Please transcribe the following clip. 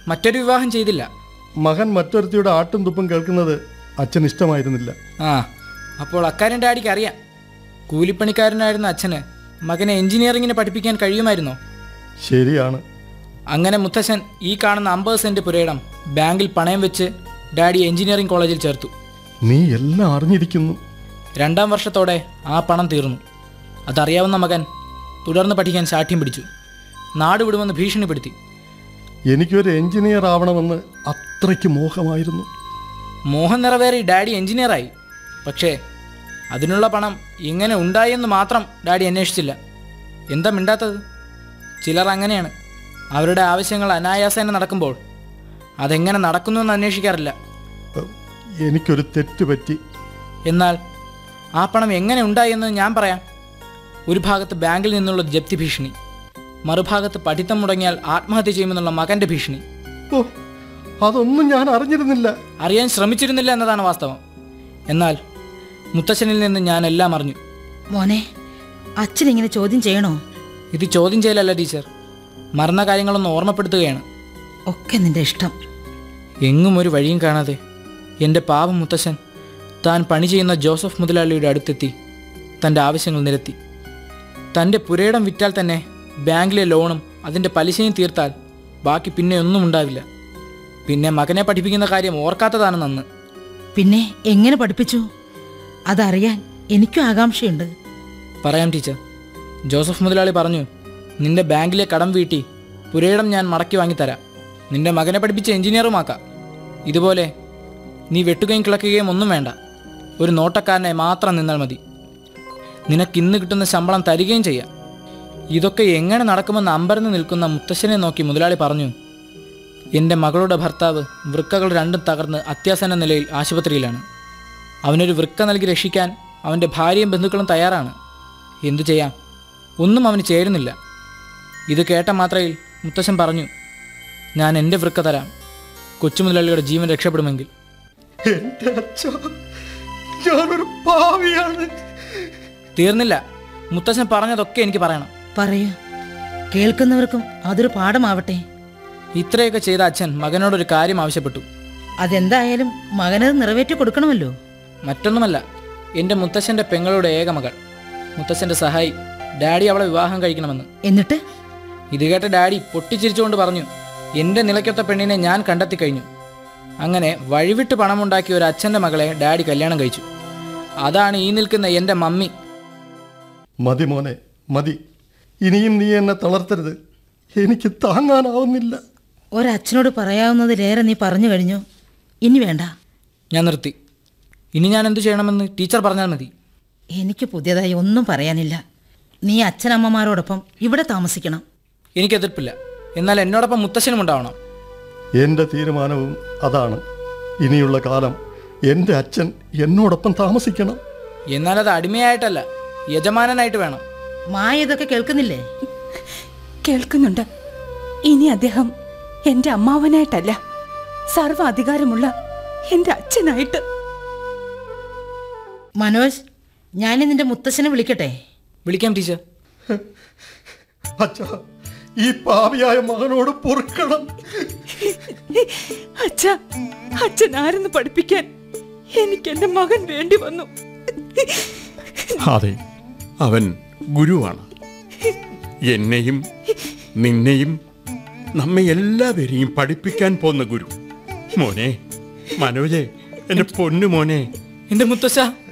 മറ്റൊരു വിവാഹം ചെയ്തില്ല മകൻ മറ്റൊരുത്തിയുടെ ആട്ടും തുപ്പും കേൾക്കുന്നത് അച്ഛൻ ഇഷ്ടമായിരുന്നില്ല ആ അപ്പോൾ അക്കാര്യം ഡാഡിക്ക് അറിയാം കൂലിപ്പണിക്കാരനായിരുന്ന അച്ഛന് മകനെ എഞ്ചിനീയറിങ്ങിന് പഠിപ്പിക്കാൻ കഴിയുമായിരുന്നോ ശരിയാണ് അങ്ങനെ മുത്തശ്ശൻ ഈ കാണുന്ന അമ്പത് സെന്റ് പുരയിടം ബാങ്കിൽ പണയം വെച്ച് ഡാഡി എഞ്ചിനീയറിംഗ് കോളേജിൽ ചേർത്തു നീ എല്ലാം അറിഞ്ഞിരിക്കുന്നു രണ്ടാം വർഷത്തോടെ ആ പണം തീർന്നു അതറിയാവുന്ന മകൻ തുടർന്ന് പഠിക്കാൻ ശാഠ്യം പിടിച്ചു നാട് വിടുമെന്ന് ഭീഷണിപ്പെടുത്തി എനിക്കൊരു എഞ്ചിനീയർ ആവണമെന്ന് അത്രയ്ക്ക് മോഹമായിരുന്നു മോഹൻ നിറവേറി ഡാഡി എഞ്ചിനീയറായി പക്ഷേ അതിനുള്ള പണം എങ്ങനെ ഉണ്ടായെന്ന് മാത്രം ഡാഡി അന്വേഷിച്ചില്ല എന്താ മിണ്ടാത്തത് ചിലർ അങ്ങനെയാണ് അവരുടെ ആവശ്യങ്ങൾ അനായാസേന നടക്കുമ്പോൾ അതെങ്ങനെ നടക്കുന്നു എന്ന് അന്വേഷിക്കാറില്ല ഏഹ്, എനിക്കൊരു തെറ്റ് പറ്റി എന്നാൽ ആ പണം എങ്ങനെ ഉണ്ടായെന്ന് ഞാൻ പറയാം ഒരു ഭാഗത്ത് ബാങ്കിൽ നിന്നുള്ള ജപ്തി ഭീഷണി മറുഭാഗത്ത് പഠിത്തം മുടങ്ങിയാൽ ആത്മഹത്യ ചെയ്യുമെന്നുള്ള മകന്റെ ഭീഷണി ഓ അതൊന്നും ഞാൻ അറിഞ്ഞിരുന്നില്ല അറിയാൻ ശ്രമിച്ചിരുന്നില്ല എന്നതാണ് വാസ്തവം എന്നാൽ മുത്തച്ഛനിൽ നിന്ന് ഞാൻ എല്ലാം അറിഞ്ഞു മോനെ അച്ഛൻ ഇങ്ങനെ ചോദ്യം ചെയ്യണോ ഇത് ചോദ്യം ചെയ്യലല്ല ടീച്ചർ മറന്ന കാര്യങ്ങളൊന്ന് ഓർമ്മപ്പെടുത്തുകയാണ് ഒക്കെ നിന്റെ ഇഷ്ടം എങ്ങും ഒരു വഴിയും കാണാതെ എൻ്റെ പാവം മുത്തശ്ശൻ താൻ പണി ചെയ്യുന്ന ജോസഫ് മുതലാളിയുടെ അടുത്തെത്തി തൻ്റെ ആവശ്യങ്ങൾ നിരത്തി തൻ്റെ പുരയിടം വിറ്റാൽ തന്നെ ബാങ്കിലെ ലോണും അതിൻ്റെ പലിശയും തീർത്താൽ ബാക്കി പിന്നെ ഒന്നും ഉണ്ടാവില്ല പിന്നെ മകനെ പഠിപ്പിക്കുന്ന കാര്യം ഓർക്കാത്തതാണ് നന്ന് പിന്നെ എങ്ങനെ പഠിപ്പിച്ചു അതറിയാൻ എനിക്കും ആകാംക്ഷയുണ്ട് പറയാം ടീച്ചർ ജോസഫ് മുതലാളി പറഞ്ഞു നിന്റെ ബാങ്കിലെ കടം വീട്ടി പുരയിടം ഞാൻ മടക്കി വാങ്ങിത്തരാം നിന്റെ മകനെ പഠിപ്പിച്ച് എഞ്ചിനീയറുമാക്കാം ഇതുപോലെ നീ വെട്ടുകയും കിളക്കുകയും ഒന്നും വേണ്ട ഒരു നോട്ടക്കാരനെ മാത്രം നിന്നാൽ മതി നിനക്ക് ഇന്ന് കിട്ടുന്ന ശമ്പളം തരികയും ചെയ്യാം ഇതൊക്കെ എങ്ങനെ നടക്കുമെന്ന് അമ്പരന്ന് നിൽക്കുന്ന മുത്തശ്ശനെ നോക്കി മുതലാളി പറഞ്ഞു എൻ്റെ മകളുടെ ഭർത്താവ് വൃക്കകൾ രണ്ടും തകർന്ന് അത്യാസന്ന നിലയിൽ ആശുപത്രിയിലാണ് അവനൊരു വൃക്ക നൽകി രക്ഷിക്കാൻ അവൻ്റെ ഭാര്യയും ബന്ധുക്കളും തയ്യാറാണ് എന്തു ചെയ്യാം ഒന്നും അവന് ചേരുന്നില്ല ഇത് കേട്ട മാത്രയിൽ മുത്തശ്ശൻ പറഞ്ഞു ഞാൻ എൻ്റെ വൃക്ക തരാം കൊച്ചുമുതലാളിയുടെ ജീവൻ രക്ഷപ്പെടുമെങ്കിൽ എന്റെ അച്ഛ ഞാനൊരു പാവിയാണ് തീർന്നില്ല മുത്തശ്ശൻ പറഞ്ഞതൊക്കെ എനിക്ക് പറയണം പറയൂ കേൾക്കുന്നവർക്കും അതൊരു പാഠമാവട്ടെ ഇത്രയൊക്കെ ചെയ്ത അച്ഛൻ മകനോടൊരു കാര്യം ആവശ്യപ്പെട്ടു അതെന്തായാലും മകനത് നിറവേറ്റി കൊടുക്കണമല്ലോ മറ്റൊന്നുമല്ല എൻ്റെ മുത്തശ്ശൻ്റെ പെങ്ങളുടെ ഏക മകൾ മുത്തശ്ശൻ്റെ സഹായി ഡാഡി അവളെ വിവാഹം കഴിക്കണമെന്ന് എന്നിട്ട് ഇത് കേട്ട ഡാഡി പൊട്ടിച്ചിരിച്ചുകൊണ്ട് പറഞ്ഞു എൻ്റെ നിലയ്ക്കൊത്ത പെണ്ണിനെ ഞാൻ കണ്ടെത്തി കഴിഞ്ഞു അങ്ങനെ വഴിവിട്ട് പണമുണ്ടാക്കിയ ഒരു അച്ഛൻ്റെ മകളെ ഡാഡി കല്യാണം കഴിച്ചു അതാണ് ഈ നിൽക്കുന്ന എൻ്റെ മമ്മി മതി മോനെ മതി ഇനിയും നീ എന്നെ തളർത്തരുത് എനിക്ക് താങ്ങാനാവുന്നില്ല ഒരച്ഛനോട് പറയാവുന്നതിലേറെ നീ പറഞ്ഞു കഴിഞ്ഞു ഇനി വേണ്ട ഞാൻ നിർത്തി ഇനി ഞാൻ എന്തു ചെയ്യണമെന്ന് ടീച്ചർ പറഞ്ഞാൽ മതി എനിക്ക് പുതിയതായി ഒന്നും പറയാനില്ല നീ അച്ഛനമ്മമാരോടൊപ്പം ഇവിടെ താമസിക്കണം എനിക്ക് എതിർപ്പില്ല എന്നാൽ എന്നോടൊപ്പം മുത്തശ്ശനും ഉണ്ടാവണം എൻ്റെ തീരുമാനവും അതാണ് ഇനിയുള്ള കാലം എൻ്റെ അച്ഛൻ എന്നോടൊപ്പം താമസിക്കണം എന്നാൽ അത് അടിമയായിട്ടല്ല യജമാനനായിട്ട് വേണം മായ ഇതൊക്കെ കേൾക്കുന്നില്ലേ കേൾക്കുന്നുണ്ട് ഇനി അദ്ദേഹം എന്റെ അമ്മാവനായിട്ടല്ല സർവ്വ അധികാരമുള്ള എന്റെ അച്ഛനായിട്ട് മനോജ് ഞാൻ നിന്റെ മുത്തശ്ശനെ വിളിക്കട്ടെ വിളിക്കാം ടീച്ചർ അച്ഛ ഈ പാവിയായ മകനോട് പൊറുക്കണം അച്ഛ അച്ഛൻ ആരെന്ന് പഠിപ്പിക്കാൻ എനിക്ക് എന്റെ മകൻ വേണ്ടി വന്നു അതെ അവൻ ഗുരുവാണ് എന്നെയും നിന്നെയും നമ്മെ എല്ലാവരെയും പഠിപ്പിക്കാൻ പോന്ന ഗുരു മോനെ മനോജെ എന്റെ പൊന്നു മോനെ എൻ്റെ മുത്തശ്ശ